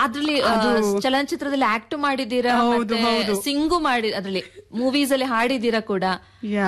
ಅದ್ರಲ್ಲಿ ಆ, ಚಲನಚಿತ್ರದಲ್ಲಿ ಆಕ್ಟ್ ಮಾಡಿದೀರಾ ಹೌದು, ಹೌದು. ಸಿಂಗು ಮಾಡಿ ಅದ್ರಲ್ಲಿ ಮೂವೀಸ್ ಅಲ್ಲಿ ಹಾಡಿದೀರಾ ಕೂಡ ಯಾ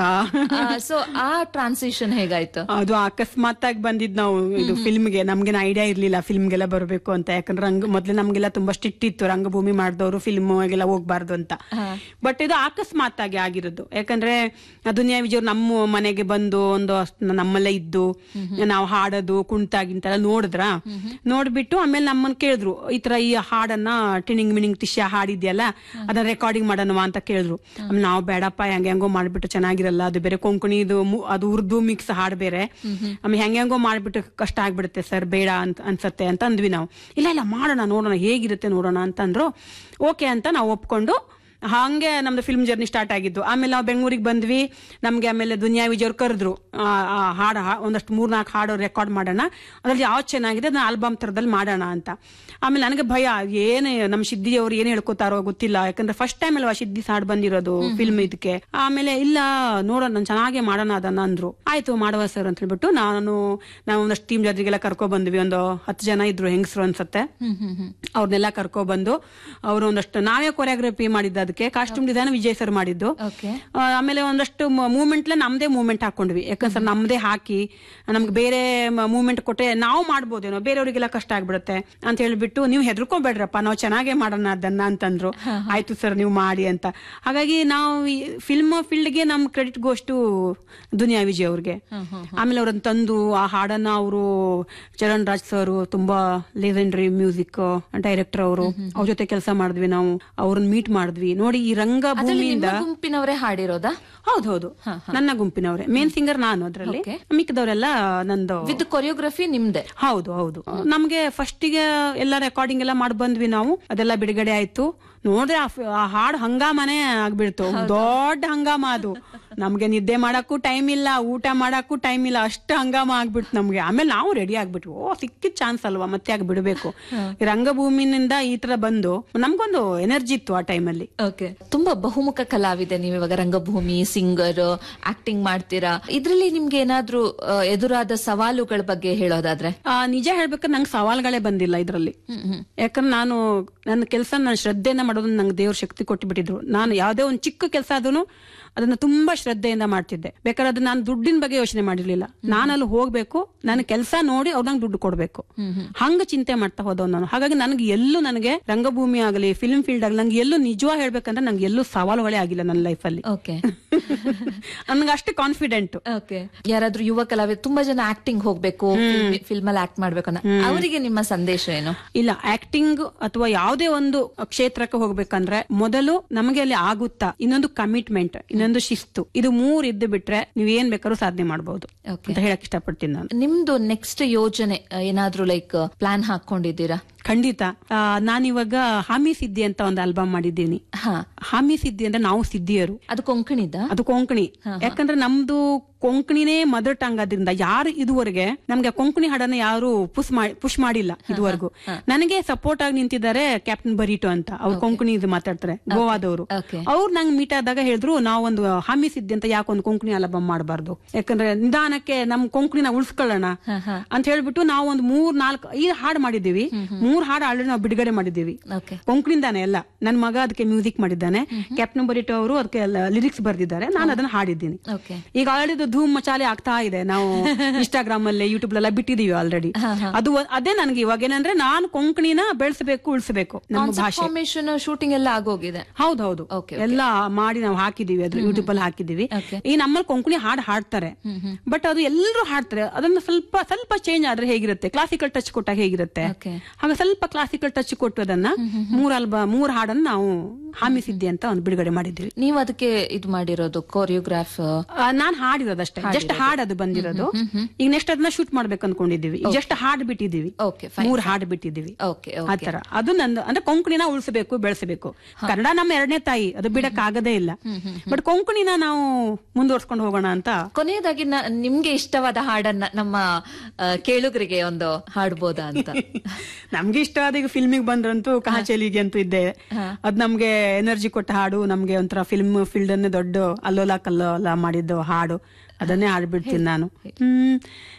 ಸೊ ಆ ಟ್ರಾನ್ಸಿಷನ್ ಹೇಗಾಯ್ತು ಅದು ಅಕಸ್ಮಾತ್ ಆಗಿ ಬಂದಿದ್ ನಾವು ಇದು ಫಿಲ್ಮ್ಗೆ ನಮ್ಗೇನು ಐಡಿಯಾ ಇರ್ಲಿಲ್ಲ ಫಿಲ್ಮ್ಗೆಲ್ಲ ಬರಬೇಕು ಅಂತ ಯಾಕಂದ್ರೆ ರಂಗ ಮೊದ್ಲು ನಮ್ಗೆಲ್ಲ ತುಂಬಾ ಸ್ಟ್ರಿಕ್ಟ್ ಇತ್ತು ರಂಗಭೂಮಿ ಮಾಡಿದವರು ಫಿಲ್ಮ್ ಗೆಲ್ಲ ಹೋಗ್ಬಾರ್ದು ಅಂತ ಬಟ್ ಇದು ಅಕಸ್ಮಾತ್ ಆಗಿ ಆಗಿರೋದು ಯಾಕಂದ್ರೆ ದುನಿಯಾ ವಿಜಯ್ ಅವ್ರು ನಮ್ಮ ಮನೆಗೆ ಬಂದು ಒಂದು ಅಷ್ಟ್ ನಮ್ಮಲ್ಲೇ ಇದ್ದು ನಾವು ಹಾಡೋದು ಕುಣಿತ ಗಿಂತ ಎಲ್ಲ ನೋಡಿದ್ರ ನೋಡ್ಬಿಟ್ಟು ಆಮೇಲೆ ನಮ್ಮನ್ನ ಕೇಳಿದ್ರು ಈ ತರ ಈ ಹಾಡನ್ನ ಟಿಣಿಂಗ್ ಮಿಣಿಂಗ್ ಟಿಶ್ಯ ಹಾಡಿದ್ಯಲ್ಲ ಅದನ್ನ ರೆಕಾರ್ಡಿಂಗ್ ಮಾಡೋಣವಾ ಅಂತ ಕೇಳಿದ್ರು ಆಮೇಲೆ ನಾವು ಬೇಡಪ್ಪ ಹೆಂಗೆ ಹೆಂಗೋ ಮಾಡ್ಬಿಟ್ಟು ಚೆನ್ನಾಗಿರಲ್ಲ ಅದು ಬೇರೆ ಕೊಂಕಣಿ ಇದು ಮು- ಅದು ಉರ್ದು ಮಿಕ್ಸ್ ಹಾಡ್ ಬೇರೆ ಆಮೇಲೆ ಹೆಂಗೆ ಹೆಂಗೋ ಮಾಡ್ಬಿಟ್ಟು ಕಷ್ಟ ಆಗ್ಬಿಡುತ್ತೆ ಸರ್ ಬೇಡ ಅಂತ ಅನ್ಸತ್ತೆ ಅಂತ ಅಂದ್ವಿ ನಾವು ಇಲ್ಲ ಇಲ್ಲ ಮಾಡೋಣ ನೋಡೋಣ ಹೇಗಿರುತ್ತೆ ನೋಡೋಣ ಅಂತಂದ್ರು ಓಕೆ ಅಂತ ನಾವು ಒಪ್ಕೊಂಡು ಹಂಗೆ ನಮ್ದು ಫಿಲ್ಮ್ ಜರ್ನಿ ಸ್ಟಾರ್ಟ್ ಆಗಿದ್ದು ಆಮೇಲೆ ನಾವು ಬೆಂಗಳೂರಿಗೆ ಬಂದ್ವಿ ನಮ್ಗೆ ಆಮೇಲೆ ದುನಿಯಾ ವಿಜಯ್ ಅವ್ರು ಕರೆದ್ರು ಆ, ಆ ಹಾಡು ಹಾ- ಒಂದಷ್ಟು ಮೂರ್ನಾಲ್ಕು ಹಾಡು ರೆಕಾರ್ಡ್ ಮಾಡೋಣ ಅದ್ರಲ್ಲಿ ಯಾವ್ದು ಚೆನ್ನಾಗಿದೆ ಅದನ್ನ ಆಲ್ಬಮ್ ಥರದಲ್ಲಿ ಮಾಡೋಣ ಅಂತ ಆಮೇಲೆ ನನಗೆ ಭಯ ಏನು ನಮ್ಮ ಸಿದ್ದಿ ಅವ್ರು ಏನ್ ಹೇಳ್ಕೊತಾರೋ ಗೊತ್ತಿಲ್ಲ ಯಾಕಂದ್ರೆ ಫಸ್ಟ್ ಟೈಮ್ ಅಲ್ವಾ ಸಿದ್ದಿ ಹಾಡು ಬಂದಿರೋದು ಫಿಲ್ಮ್ ಇದಕ್ಕೆ ಆಮೇಲೆ ಇಲ್ಲ ನೋಡೋಣ ನಾನು ಚೆನ್ನಾಗೆ ಮಾಡೋಣ ಅದನ್ನ ಅಂದ್ರು ಆಯ್ತು ಮಾಡುವ ಸರ್ ಅಂತ ಹೇಳ್ಬಿಟ್ಟು ನಾನು ನಾವು ಒಂದಷ್ಟು ಟೀಮ್ ಜೊತೆಗೆಲ್ಲ ಕರ್ಕೊ ಬಂದ್ವಿ ಒಂದು ಹತ್ತು ಜನ ಇದ್ರು ಹೆಂಗಸರು ಅನ್ಸತ್ತೆ ಅವ್ರನ್ನೆಲ್ಲ ಕರ್ಕೊ ಬಂದು ಅವರು ಒಂದಷ್ಟು ನಾವೇ ಕೊರಿಯೋಗ್ರಫಿ ಮಾಡಿದ್ದು ಅದಕ್ಕೆ ಕಾಸ್ಟ್ಯೂಮ್ ಡಿಸೈನ್ ವಿಜಯ್ ಸರ್ ಮಾಡಿದ್ದು ಓಕೆ ಆ, ಆಮೇಲೆ ಒಂದಷ್ಟು ಮೂವ್ಮೆಂಟ್ ನಮ್ದೇ ಮೂವ್ಮೆಂಟ್ ಹಾಕೊಂಡ್ವಿ ಯಾಕಂದ್ರೆ ನಮ್ದೇ ಹಾಕಿ ನಮ್ಗೆ ಬೇರೆ ಮೂವ್ಮೆಂಟ್ ಕೊಟ್ಟರೆ ನಾವು ಮಾಡ್ಬೋದೇನೋ ಬೇರೆಯವರಿಗೆಲ್ಲ ಕಷ್ಟ ಆಗ್ಬಿಡುತ್ತೆ ಅಂತ ಹೇಳ್ಬಿಟ್ಟು ನೀವು ಹೆದರ್ಕೋಬೇಡ್ರಪ್ಪ ನಾವು ಚೆನ್ನಾಗೇ ಮಾಡೋಣ ಅದನ್ನ ಅಂತಂದ್ರು ಆಯ್ತು ಸರ್ ನೀವು ಮಾಡಿ ಅಂತ ಹಾಗಾಗಿ ನಾವು ಫಿಲ್ಮ್ ಫೀಲ್ಡ್ಗೆ ನಮ್ ಕ್ರೆಡಿಟ್ ಗೋಷ್ಟು ದುನಿಯಾ ವಿಜಯ್ ಅವ್ರಿಗೆ ಆಮೇಲೆ ಅವ್ರನ್ನ ತಂದು ಆ ಹಾಡನ್ನ ಅವರು ಚರಣ್ ರಾಜ್ ಸರ್ ತುಂಬಾ ಲೆಜೆಂಡ್ರಿ ಮ್ಯೂಸಿಕ್ ಡೈರೆಕ್ಟರ್ ಅವರು ಅವ್ರ ಜೊತೆ ಕೆಲಸ ಮಾಡಿದ್ವಿ ನಾವು ಅವ್ರನ್ನ ಮೀಟ್ ಮಾಡಿದ್ವಿ ನೋಡಿ ಈ ರಂಗಭೂಮಿಯಿಂದ ನಿಮ್ಮ ಗುಂಪಿನವರೇ ಹಾಡಿರೋದಾ ಹೌದು ಹೌದು ನನ್ನ ಗುಂಪಿನವರೇ ಮೇನ್ ಸಿಂಗರ್ ನಾನು ಅದ್ರಲ್ಲಿ Okay. ಮಿಕ್ಕದವರೆಲ್ಲ ನಂದು ವಿತ್ ಕೊರಿಯೋಗ್ರಫಿ ನಿಮ್ದೆ ಹೌದು ಹೌದು ನಮ್ಗೆ ಫಸ್ಟಿಗೆ ಎಲ್ಲ ರೆಕಾರ್ಡಿಂಗ್ ಎಲ್ಲ ಮಾಡಿ ಬಂದ್ವಿ ನಾವು ಅದೆಲ್ಲ ಬಿಡುಗಡೆ ಆಯ್ತು ನೋಡ್ರೆ ಆ ಫ- ಆ ಹಾಡು ಹಂಗಾಮನೆ ಆಗ್ಬಿಡ್ತು ದೊಡ್ಡ ಹಂಗಾಮ ಅದು ನಮ್ಗೆ ನಿದ್ದೆ ಮಾಡಕ್ಕೂ ಟೈಮ್ ಇಲ್ಲ ಊಟ ಮಾಡಕ್ಕೂ ಟೈಮ್ ಇಲ್ಲ ಅಷ್ಟು ಹಂಗಾಮ ಆಗ್ಬಿಡ್ತು ನಮ್ಗೆ ಆಮೇಲೆ ನಾವು ರೆಡಿ ಆಗ್ಬಿಟ್ವಿ ಓ ಸಿಕ್ಕಿದ್ ಚಾನ್ಸ್ ಅಲ್ವಾ ಮತ್ತೆ ಆಗ ಬಿಡಬೇಕು ರಂಗಭೂಮಿನಿಂದ ಈ ತರ ಬಂದು ನಮ್ಗೊಂದು ಎನರ್ಜಿ ಇತ್ತು ಆ ಟೈಮಲ್ಲಿ ಓಕೆ ತುಂಬಾ ಬಹುಮುಖ ಕಲಾವಿದೆ ನೀವು ಇವಾಗ ರಂಗಭೂಮಿ ಸಿಂಗರ್ ಆಕ್ಟಿಂಗ್ ಮಾಡ್ತೀರಾ ಇದ್ರಲ್ಲಿ ನಿಮ್ಗೆ ಏನಾದ್ರೂ ಆ, ಎದುರಾದ ಸವಾಲುಗಳ ಬಗ್ಗೆ ಹೇಳೋದಾದ್ರೆ ಆ, ನಿಜ ಹೇಳ್ಬೇಕಾದ್ರೆ ನಂಗೆ ಸವಾಲ್ಗಳೇ ಬಂದಿಲ್ಲ ಇದರಲ್ಲಿ ಯಾಕಂದ್ರೆ ನಾನು ನನ್ನ ಕೆಲಸ ನಾನು ಶ್ರದ್ಧೆಯಿಂದ ಮಾಡೋದನ್ನ ನಂಗೆ ದೇವ್ರ ಶಕ್ತಿ ಕೊಟ್ಟು ಬಿಟ್ಟಿದ್ರು ನಾನು ಯಾವುದೇ ಒಂದು ಚಿಕ್ಕ ಕೆಲಸ ಆದ್ರೂ ಅದನ್ನ ತುಂಬಾ ಶ್ರದ್ಧೆಯಿಂದ ಮಾಡ್ತಿದ್ದೆ ಬೇಕಾದ್ರೆ ಅದನ್ನ ನಾನು ದುಡ್ಡಿನ ಬಗ್ಗೆ ಯೋಚನೆ ಮಾಡಿರ್ಲಿಲ್ಲ ನಾನು ಅಲ್ಲಿ ಹೋಗ್ಬೇಕು ನನ್ನ ಕೆಲಸ ನೋಡಿ ಅವ್ರು ನಂಗೆ ದುಡ್ಡು ಕೊಡ್ಬೇಕು ಹಂಗ ಚಿಂತೆ ಮಾಡ್ತಾ ಹೋದವ್ ನಾನು ಹಾಗಾಗಿ ನನಗೆ ಎಲ್ಲೂ ನನಗೆ ರಂಗಭೂಮಿ ಆಗಲಿ ಫಿಲ್ಮ್ ಫೀಲ್ಡ್ ಆಗಲಿ ನಂಗೆ ಎಲ್ಲೂ ನಿಜವಾಗಿ ಹೇಳ್ಬೇಕಂದ್ರೆ ನಂಗೆ ಎಲ್ಲೂ ಸವಾಲುಗಳೇ ಆಗಿಲ್ಲ ನನ್ನ ಲೈಫಲ್ಲಿ ಓಕೆ ನನ್ಗೆ ಅಷ್ಟು ಕಾನ್ಫಿಡೆಂಟ್ ಓಕೆ ಯಾರಾದ್ರೂ ಯುವ ಕಲಾವಿದ ತುಂಬಾ ಜನ ಆಕ್ಟಿಂಗ್ ಹೋಗ್ಬೇಕು ಫಿಲ್ಮ್ ಅಲ್ಲಿ ಆಕ್ಟ್ ಮಾಡ್ಬೇಕು ಅನ್ನೋ ಅವರಿಗೆ ನಿಮ್ಮ ಸಂದೇಶ ಏನು ಇಲ್ಲ ಆಕ್ಟಿಂಗ್ ಅಥವಾ ಯಾವುದೇ ಒಂದು ಕ್ಷೇತ್ರಕ್ಕೆ ಹೋಗ್ಬೇಕಂದ್ರೆ ಮೊದಲು ನಮಗೆ ಅಲ್ಲಿ ಆಗುತ್ತಾ ಇನ್ನೊಂದು ಕಮಿಟ್ಮೆಂಟ್ ಇನ್ನೊಂದು ಶಿಸ್ತು ಇದು ಮೂರ್ ಇದ್ದು ಬಿಟ್ರೆ ನೀವ್ ಏನ್ ಬೇಕಾದ್ರೂ ಸಾಧನೆ ಮಾಡಬಹುದು Okay. ಅಂತ ಹೇಳಕ್ ಇಷ್ಟಪಡ್ತೀನಿ ನಾನು ನಿಮ್ದು ನೆಕ್ಸ್ಟ್ ಯೋಜನೆ ಆ, ಏನಾದ್ರೂ ಲೈಕ್ ಪ್ಲಾನ್ ಹಾಕೊಂಡಿದ್ದೀರಾ ಖಂಡಿತ ಆ, ನಾನಿವಾಗ ಹಾಮಿ ಸಿದ್ದಿ ಅಂತ ಒಂದು ಆಲ್ಬಮ್ ಮಾಡಿದ್ದೀನಿ ಹಾ ಹಾಮಿ ಸಿದ್ದಿ ಅಂದ್ರೆ ನಾವು ಸಿದ್ಧಿಯರು ಅದು ಕೊಂಕಣಿದ ಅದು ಕೊಂಕಣಿ ಯಾಕಂದ್ರೆ ನಮ್ದು ಕೊಂಕಣಿನೇ ಮದರ್ ಟಂಗ್ ಆದ್ರಿಂದ ಯಾರು ಇದುವರೆಗೆ ನಮ್ಗೆ ಕೊಂಕಣಿ ಹಾಡನ್ನ ಯಾರು ಪುಷ್ ಮಾಡಿ ಪುಷ್ ಮಾಡಿಲ್ಲ ಇದುವರೆಗೂ ನನಗೆ ಸಪೋರ್ಟ್ ಆಗಿ ನಿಂತಿದ್ದಾರೆ ಕ್ಯಾಪ್ಟನ್ ಬರೀಟು ಅಂತ ಅವ್ರು ಕೊಂಕಣಿ ಇದು ಮಾತಾಡ್ತಾರೆ ಗೋವಾದವರು Okay. ಅವ್ರು ನಂಗೆ ಮೀಟ್ ಆದಾಗ ಹೇಳಿದ್ರು ನಾವೊಂದು ಹಾಮಿ ಸಿದ್ದಿ ಅಂತ ಯಾಕೆ ಒಂದು ಕೊಂಕಣಿ ಆಲ್ಬಮ್ ಮಾಡಬಾರ್ದು ಯಾಕಂದ್ರೆ ನಿಧಾನಕ್ಕೆ ನಮ್ ಕೊಂಕಣಿನ ಉಳಿಸ್ಕೊಳ್ಳೋಣ ಅಂತ ಹೇಳ್ಬಿಟ್ಟು ನಾವು ಒಂದು ಮೂರ್ ನಾಲ್ಕು ಐದು ಹಾಡು ಮಾಡಿದ್ದೀವಿ ಮೂರ್ ಹಾಡು ಆಲ್ರೆಡಿ ನಾವು ಬಿಡುಗಡೆ ಮಾಡಿದ್ದೀವಿ ಓಕೆ ಕೊಂಕಣಿಂದಾನೆ ಎಲ್ಲ ನನ್ನ ಮಗ ಅದಕ್ಕೆ ಮ್ಯೂಸಿಕ್ ಮಾಡಿದ್ದಾನೆ ಕ್ಯಾಪ್ಟನ್ ಬರಿಟೋ ಅವರು ಅದಕ್ಕೆ ಲಿರಿಕ್ಸ್ ಬರ್ದಿದ್ದಾರೆ ನಾನು ಅದನ್ನ ಹಾಡಿದ್ದೀನಿ ಓಕೆ ಈಗ ಆಲ್ರೆಡಿ ಧೂಮ್ ಮಚಾಲೆ ಆಗ್ತಾ ಇದೆ ನಾವು ಇನ್ಸ್ಟಾಗ್ರಾಮ್ ಅಲ್ಲಿ ಯೂಟ್ಯೂಬ್ ಎಲ್ಲ ಬಿಟ್ಟಿದೀವಿ ಆಲ್ರೆಡಿ ಅದು ಒ- ಅದೇ ನನಗೆ ಇವಾಗ ಏನಂದ್ರೆ ನಾನು ಕೊಂಕಣಿನ ಬೆಳೆಸಬೇಕು ಉಳಿಸಬೇಕು ನಮ್ಮ ಭಾಷೆ ಫಾರ್ಮೇಶನ್ ಶೂಟಿಂಗ್ ಎಲ್ಲ ಆಗೋಗಿದೆ ಹೌದೌದು Okay, ಎಲ್ಲ ಮಾಡಿ ನಾವು ಹಾಕಿದೀವಿ ಅದ್ರ ಯೂಟ್ಯೂಬ್ ಅಲ್ಲಿ ಹಾಕಿದೀವಿ Okay. ಈ ನಮ್ಮಲ್ಲಿ ಕೊಂಕಣಿ ಹಾಡು ಹಾಡ್ತಾರೆ ಬಟ್ ಅದು ಎಲ್ಲರೂ ಹಾಡ್ತಾರೆ ಅದನ್ನ ಸ್ವಲ್ಪ ಸ್ವಲ್ಪ ಚೇಂಜ್ ಆದ್ರೆ ಹೇಗಿರುತ್ತೆ ಕ್ಲಾಸಿಕಲ್ ಟಚ್ ಕೊಟ್ಟಾಗ ಹೇಗಿರುತ್ತೆ Okay. ಹಾಗೆ ಸ್ವಲ್ಪ ಕ್ಲಾಸಿಕಲ್ ಟಚ್ ಕೊಟ್ಟು ಅದನ್ನ ಮೂರ್ ಅಲ್ಬ ಮೂರ್ ಹಾಡನ್ನ ನಾವು ಹಾಮಿಸಿದ್ದೆ ಅಂತ ಒಂದು ಬಿಡುಗಡೆ ಮಾಡಿದ್ವಿ ನೀವು ಅದಕ್ಕೆ ಇದು ಮಾಡಿರೋದು ಕೊರಿಯೋಗ್ರಾಫ್ ಆ, ನಾನ್ ಹಾಡಿರೋದಷ್ಟೇ ಜಸ್ಟ್ ಹಾಡ್ ಅದು ಬಂದಿರೋದು ಈಗ ನೆಕ್ಸ್ಟ್ ಅದನ್ನ ಶೂಟ್ ಮಾಡ್ಬೇಕು ಅನ್ಕೊಂಡಿದೀವಿ ಜಸ್ಟ್ ಹಾಡ್ ಬಿಟ್ಟಿದೀವಿ ಓಕೆ ಫೈನ್ ಮೂರ್ ಹಾಡ್ ಬಿಟ್ಟಿದೀವಿ ಓಕೆ ಆತರ ಅದು ನಂದು ಅಂದ್ರೆ ಕೊಂಕಣಿನ ಉಳಿಸಬೇಕು ಬೆಳೆಸಬೇಕು ಕನ್ನಡ ನಮ್ಮ ಎರಡನೇ ತಾಯಿ ಅದು ಬಿಡಕ್ ಆಗದೇ ಇಲ್ಲ ಬಟ್ ಕೊಂಕಣಿನ ನಾವು ಮುಂದುವರ್ಸ್ಕೊಂಡು ಹೋಗೋಣ ಅಂತ ಕೊನೆಯದಾಗಿ ನ- ನಿಮ್ಗೆ ಇಷ್ಟವಾದ ಹಾಡನ್ನ ನಮ್ಮ ಆ, ಕೇಳುಗರಿಗೆ ಒಂದು ಹಾಡ್ಬೋದಾ ಅಂತ ನಮ್ಗೆ ಇಷ್ಟ ಆದ ಈಗ ಫಿಲ್ಮಿಗೆ ಬಂದ್ರಂತೂ ಕಹಾಚೆಲಿಗೆ ಅಂತೂ ಇದ್ದೆ ಅದ್ ನಮ್ಗೆ ಎನರ್ಜಿ ಕೊಟ್ಟ ಹಾಡು ನಮ್ಗೆ ಒಂಥರ ಫಿಲ್ಮ್ ಫೀಲ್ಡ್ ಅನ್ನೇ ದೊಡ್ಡ ಅಲ್ಲೋಲ ಕಲ್ಲೋಲ ಮಾಡಿದ್ದು ಹಾಡು ಅದನ್ನೇ ಹಾಡ್ಬಿಡ್ತೀನಿ ನಾನು ಹ್ಮ್